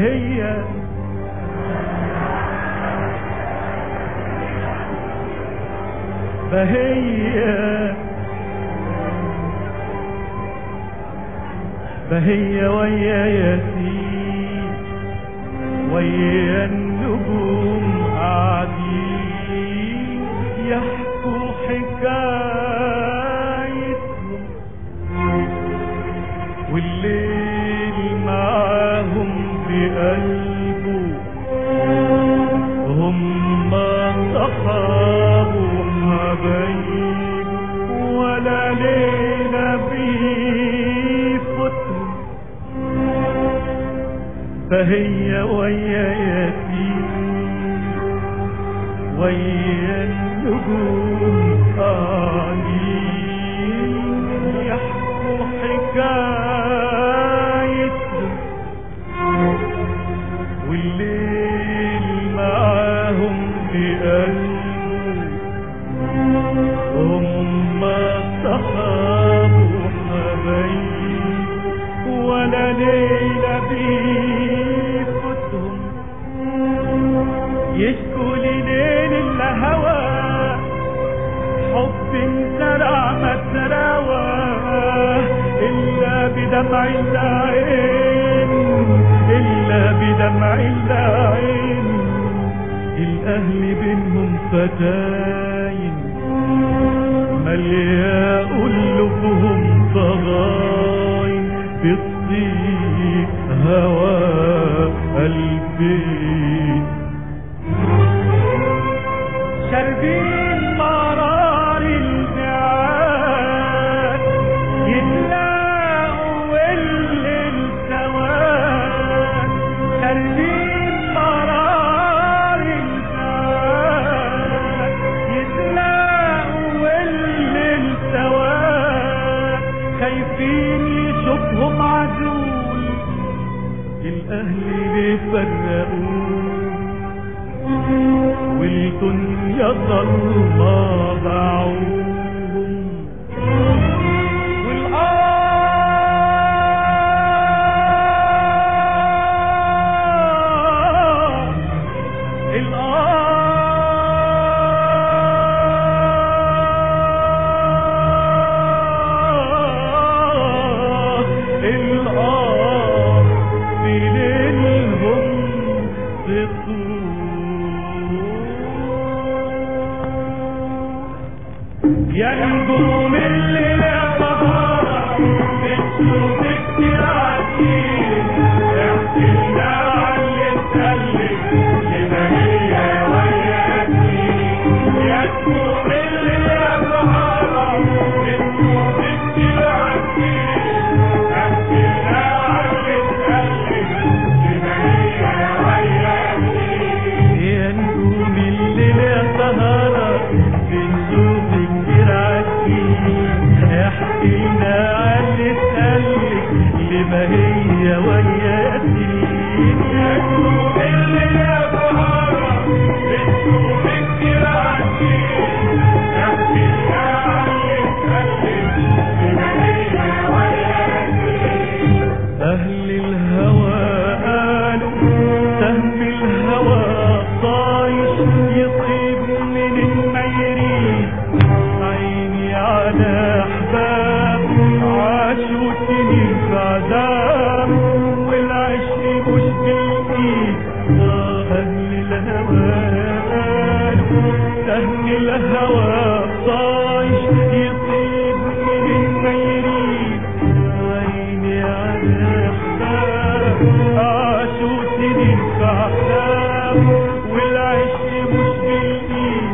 فهي فهي فهي ويا ياسين ويا النجوم قاعدين يحكوا حكايتهم والليل معاهم بقلبه هم صحابه حبايب ولا ليلة بيفوتهم فهي ويا ياسين ويا النجوم قاعدين يحكوا حكايتهم والليل معاهم بقلبه هم صحاب وحبايب ولا ليلة بيفوتهم يشكوا ليل الهوى حب زرع ما تراوى إلا بدمع العين إلا بدمع العين الأهل بينهم فتاين مليا قلوبهم ضغاين بالطيب هوى قلبي شاربين مرار الجعاد يتلاقوا الليل سواد شاربين مرار الجعاد يتلاقوا الليل سواد خايفين يشوفهم عزول الأهل يفرقون والدنيا ظلمة باعوهم والآه الآه الآه في ليلهم تطول يا نجوم الليل يا بهارة بتشوف كتير عتيق احكي لنا عن اللي اتقلب لما هي وياكي يا نجوم الليل يا بهارة بتشوف كتير عتيق احكي لنا عن اللي اتقلب لما هي وياكي يا نجوم الليل يا سهرة بنشوف كتير عالسنين احكينا عن اللي اتقلك لما هي ويا سنين يا نجوم الليل يا سهرة بنشوف كتير عالسنين احكينا عن اللي اتقلك لما هي ويا سنين أهل الهوى قالوا سهم الهوى طايش يطيب من الميرين عيني على أحباب عاشوا سنين في عذاب والعشق مش بالإيد آه أهل الهوى قالوا سهم الهوى طايش يطيب من الميرين عيني على أحباب عاشوا سنين في عذاب والعشق مش بالإيد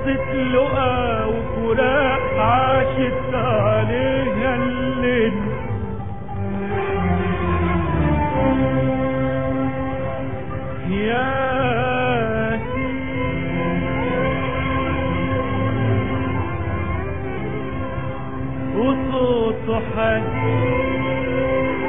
قصة لقا وفراق عاشت عليها الليل يا وصوته حنين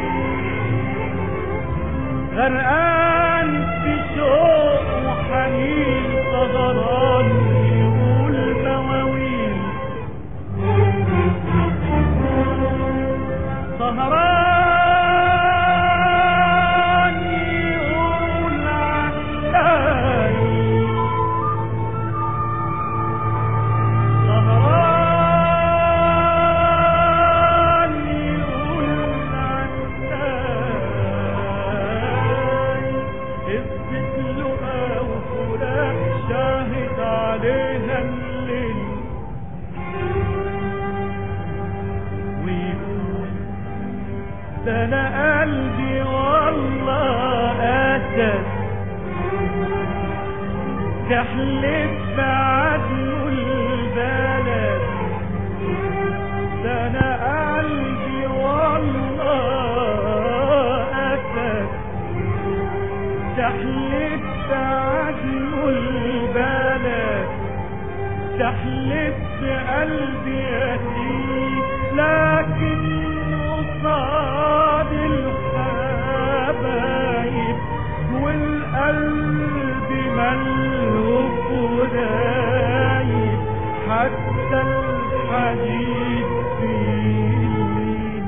غرقان في شوق وحنين سهران يقول مواويل سهران يقول عشاني سهران يقول عشاني اثبت لقا وفراق شاهد عليها الليل ويقول ده انا قلبي والله اسد تحلف بعدله البلد ده انا قلبي والله اسد تحلف بعدله البلد تحلف بقلبي يتيم لكن قصاد الحبايب والقلب ملهوف ودايب حتى الحديد فيه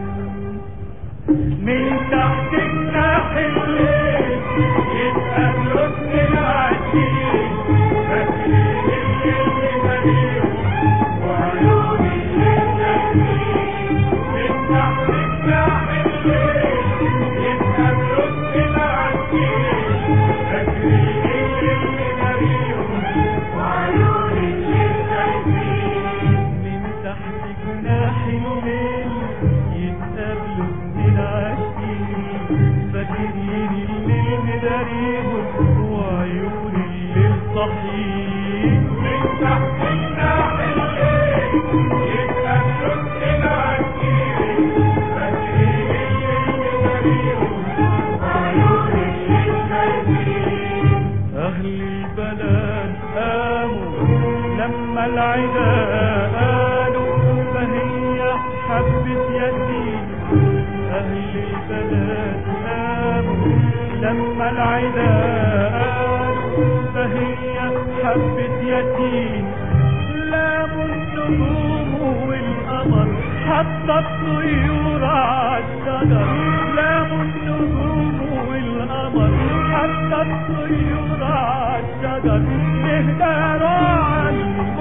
من تحت جناح الليل يتقابلوا اتنين عايشين فاكرين الليل مليهم وعيون الليل نايمين من تحت جناح الليل يتقابلوا اتنين عايشين فاكرين الليل مليهم وعيون الليل نايمين من تحت جناح الليل يتقابلوا اتنين عاشقين فاكرين الليل مداريهم وعيون الليل صحيين من تحت جناح الليل يتقابلوا اتنين عاشقين فاكرين الليل مداريهم وعيون الليل نايمين أهل البلد قاموا لما العدا قالوا فهي حبة يتيم أهل البلد قاموا لما العدا قالوا فهي حبة يتيم لاموا النجوم والقمر حتى الطيور عالشجر لاموا النجوم والقمر حتى الطيور عالشجر اهدروا عن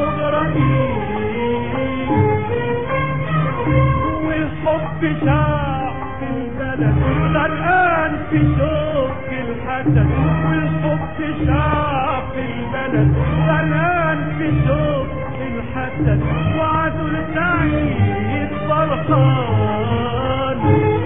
المغرمين والحب شاع في البلد غرقان في شوق الحسد والحب شاع في البلد غرقان في شوق الحسد وعدل سعيد فرحان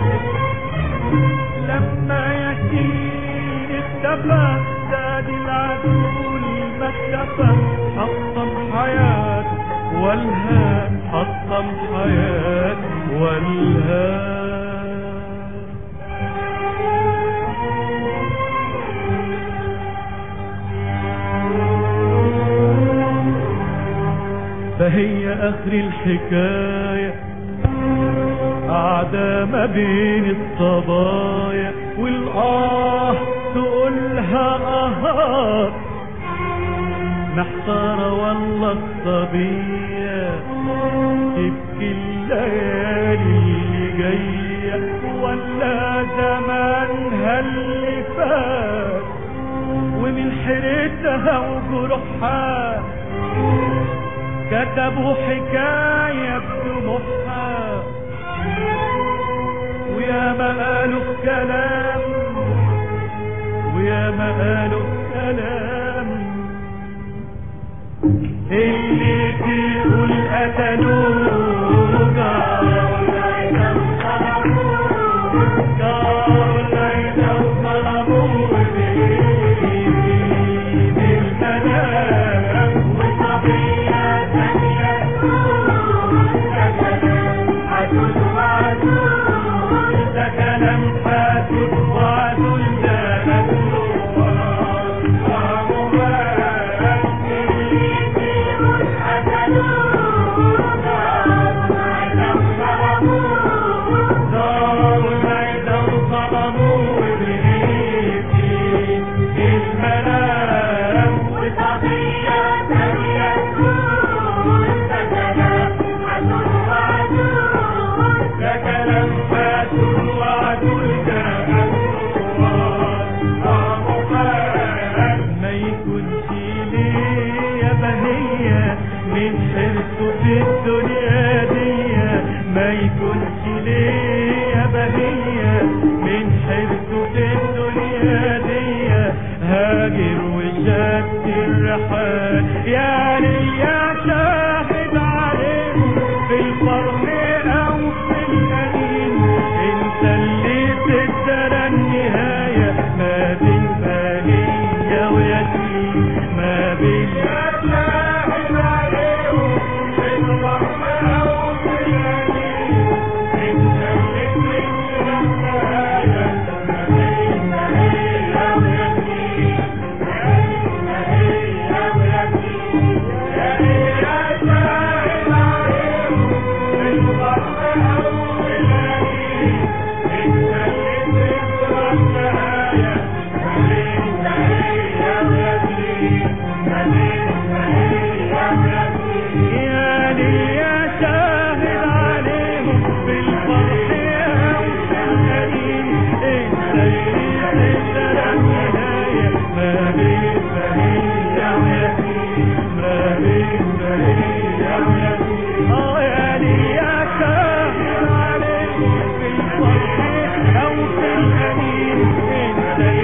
لما يتيم اختفى زاد العدو المكتفى حطم حياة والهام حطم حياة والهام فهي اخر الحكايه قاعدة ما بين الصبايا والآه تقولها آهات محتارة والله الصبية تبكي الليالي اللي جاية ولا زمانها اللي فات ومن حيرتها وجروحها كتبوا حكاية بدموعها ويا ما قالوا كلام ويا ما قالوا كلام اللي تقول قتلوه جار ليلى وضربوه جار ليلى وضربوه بإيد المنام وصبي لك لمحة وعدل ما يكونش ليا بهية من حرصه في الدنيا دي ما يكونش ليا بهية من حرصه في الدنيا دي هاجر وشد الرحال يا ليا شاهد عليهم في الفرح او في الأليم انت اللي تقدر النهاية ما بين بهية ويتيم ما بين شاهد عليهم في الفرح او في الأليم انت اللي تقدر النهاية ما بين بهية ويتيم ما بين بهية ويتيم يا ليا شاهد عليهم في الفرح او في الأليم انت اللي تقدر النهاية ما بين بهية ويتيم ما بين بهية ويتيم يا ليا شاهد عليهم بالفرح او في الأليم انت اللي تقدر النهاية ما بين بهية ويتيم ما بين بهية ويتيم اه يا ليا شاهد عليهم بالفرح او في الأليم انت